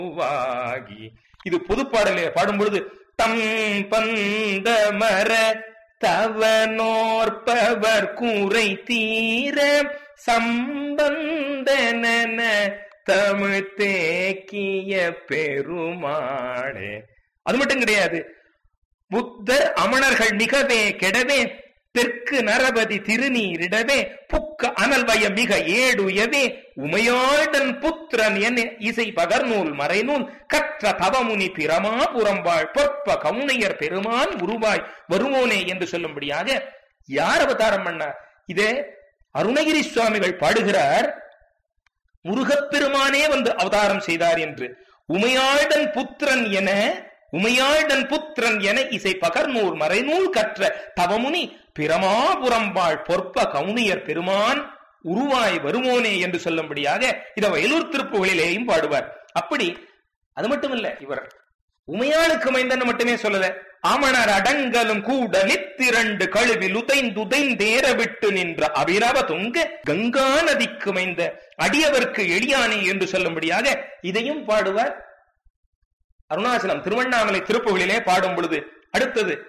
வாகி இது பொதுப்பாடலே பாடும் பொழுது தம் பந்த மர தவனோற்பவர் கூரை தீர சம்பந்தன தமிழ் தேக்கிய பெருமாளே அது மட்டும் கிடையாது புத்தர் அமணர்கள் மிகவே கெடவே தெற்கு நரபதி திருநீரிடவே புக்க அனல்வய மிக ஏடுயவே உமையாடன் புத்திரன் என இசை பகர்நூல் மறைநூல் கற்ற தவமுனி பிரமா புறம்பாள் பொற்ப கவுனையர் பெருமான் உருவாய் வருவோனே என்று சொல்லும்படியாக யார் அவதாரம் பண்ணார் இதே அருணகிரி சுவாமிகள் பாடுகிறார் முருகப்பெருமானே வந்து அவதாரம் செய்தார் என்று உமையாடன் புத்திரன் என உமையாடன் புத்திரன் என இசை பகர்நூல் மறைநூல் கற்ற தவமுனி பிரமாபுரம்பாள் பொற்ப கவுனியர் பெருமான் உருவாய் வருவோனே என்று சொல்லும்படியாக இத வயலூர் திருப்புகளிலேயும் பாடுவார் அப்படி அது மட்டும் இல்ல இவர் உமையாளுக்கு மைந்தன் மட்டுமே சொல்லல ஆமணர் அடங்கலும் கூட நித்திரண்டு கழுவில் உதைந்துதைந்தேற விட்டு நின்ற அபிரவ துங்க கங்கா நதிக்கு மைந்த அடியவர்க்கு எளியானே என்று சொல்லும்படியாக இதையும் பாடுவார் அருணாச்சலம் திருவண்ணாமலை திருப்புகளிலே பாடும் பொழுது அடுத்தது